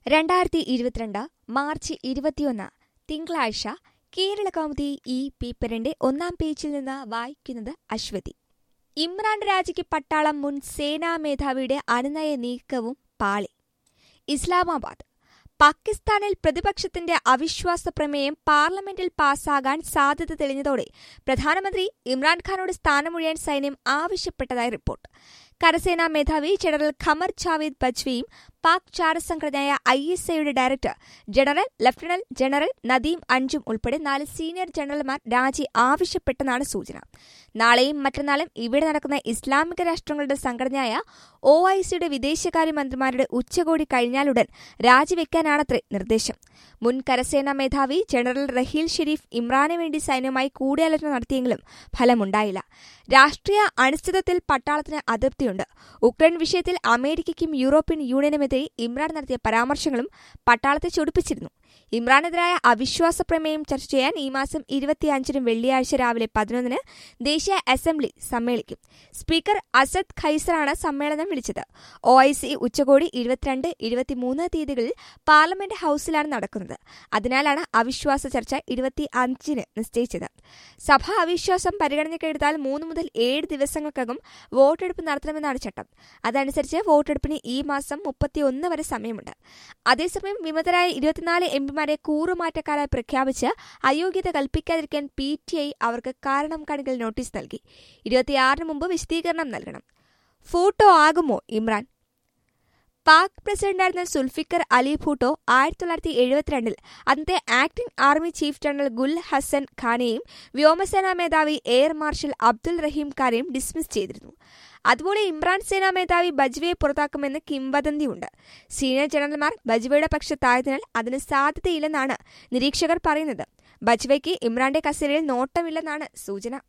രണ്ടായിരത്തി ഇരുപത്തിരണ്ട് മാർച്ച് ഇരുപത്തിയൊന്ന് തിങ്കളാഴ്ച കേരള കൗമുദി ഈ പേപ്പറിന്റെ ഒന്നാം പേജിൽ നിന്ന് വായിക്കുന്നത് അശ്വതി ഇമ്രാൻ രാജിക്ക് പട്ടാളം മുൻ സേനാ മേധാവിയുടെ അനുനയ നീക്കവും പാളി ഇസ്ലാമാബാദ് പാകിസ്ഥാനിൽ പ്രതിപക്ഷത്തിന്റെ അവിശ്വാസ പ്രമേയം പാർലമെന്റിൽ പാസ്സാകാൻ സാധ്യത തെളിഞ്ഞതോടെ പ്രധാനമന്ത്രി ഇമ്രാൻഖാനോട് സ്ഥാനമൊഴിയാൻ സൈന്യം ആവശ്യപ്പെട്ടതായി റിപ്പോർട്ട് കരസേനാ മേധാവി ജനറൽ ഖമർ ജാവേദ് ബജ്വിയും പാക് ചാരസംഘടനയായ ഐ എസ് ഐയുടെ director general lieutenant general Nadeem അഞ്ചും ഉൾപ്പെടെ നാല് സീനിയർ ജനറൽമാർ രാജി ആവശ്യപ്പെട്ടെന്നാണ് സൂചന നാളെയും മറ്റന്നാളും ഇവിടെ നടക്കുന്ന ഇസ്ലാമിക രാഷ്ട്രങ്ങളുടെ സംഘടനയായ ഒ ഐ സിയുടെ വിദേശകാര്യമന്ത്രിമാരുടെ ഉച്ചകോടി കഴിഞ്ഞാലുടൻ രാജിവെക്കാനാണത്രേ നിർദ്ദേശം മുൻ കരസേനാ മേധാവി ജനറൽ റഹീൽ ഷെരീഫ് ഇമ്രാന് വേണ്ടി സൈന്യവുമായി കൂടിയാലോചന നടത്തിയെങ്കിലും ഫലമുണ്ടായില്ല രാഷ്ട്രീയ അനിശ്ചിതത്തിൽ പട്ടാളത്തിന് അതൃപ്തിയുണ്ട് ഉക്രൈൻ വിഷയത്തിൽ അമേരിക്കയ്ക്കും യൂറോപ്യൻ യൂണിയനുമെതിരെ ഇമ്രാൻ നടത്തിയ പരാമർശങ്ങളും പട്ടാളത്തെ ചൊടിപ്പിച്ചിരുന്നു ഇമ്രാനെതിരായ അവിശ്വാസ പ്രമേയം ചർച്ച ചെയ്യാൻ ഈ മാസം ഇരുപത്തിയഞ്ചിനും വെള്ളിയാഴ്ച രാവിലെ പതിനൊന്നിന് ദേശീയ അസംബ്ലി സമ്മേളിക്കും സ്പീക്കർ അസദ് ഖൈസറാണ് സമ്മേളനം വിളിച്ചത് ഒ ഐ സി ഉച്ചകോടി ഇരുപത്തിരണ്ട് ഇരുപത്തിമൂന്ന് തീയതികളിൽ പാർലമെന്റ് ഹൌസിലാണ് നടക്കുന്നത് അതിനാലാണ് അവിശ്വാസ ചർച്ച ഇരുപത്തി അഞ്ചിന് നിശ്ചയിച്ചത് സഭ അവിശ്വാസം പരിഗണനയ്ക്കെടുത്താൽ മൂന്ന് മുതൽ ഏഴ് ദിവസങ്ങൾക്കകം വോട്ടെടുപ്പ് നടത്തണമെന്നാണ് ചട്ടം അതനുസരിച്ച് വോട്ടെടുപ്പിന് ഈ മാസം മുപ്പത്തിയൊന്ന് വരെ സമയമുണ്ട് അതേസമയം വിമതരായ ഇരുപത്തിനാല് എംപിമാരെ കൂറുമാറ്റക്കാരായി പ്രഖ്യാപിച്ച് അയോഗ്യത കൽപ്പിക്കാതിരിക്കാൻ പി ടി ഐ അവർക്ക് കാരണം കാണിക്കൽ നോട്ടീസ് നൽകി ഇരുപത്തിയാറിന് മുമ്പ് വിശദീകരണം നൽകണം ഫോട്ടോ ആകുമോ ഇമ്രാൻ പാക് പ്രസിഡന്റായിരുന്ന സുൽഫിക്കർ അലി ഭൂട്ടോ ആയിരത്തി തൊള്ളായിരത്തി എഴുപത്തിരണ്ടിൽ അന്നത്തെ acting army chief general Gul Hassan ഖാനെയും വ്യോമസേനാ മേധാവി എയർ മാർഷൽ അബ്ദുൽ റഹീം ഖാനെയും ഡിസ്മിസ് ചെയ്തിരുന്നു അതുപോലെ ഇമ്രാൻ സേനാ മേധാവി ബജ്വയെ പുറത്താക്കുമെന്ന് കിംവദന്തിയുണ്ട് സീനിയർ ജനറൽമാർ ബജ്വയുടെ പക്ഷത്തായതിനാൽ അതിന് സാധ്യതയില്ലെന്നാണ് നിരീക്ഷകർ പറയുന്നത് ബജ്വയ്ക്ക് ഇമ്രാന്റെ കസേരയിൽ നോട്ടമില്ലെന്നാണ് സൂചന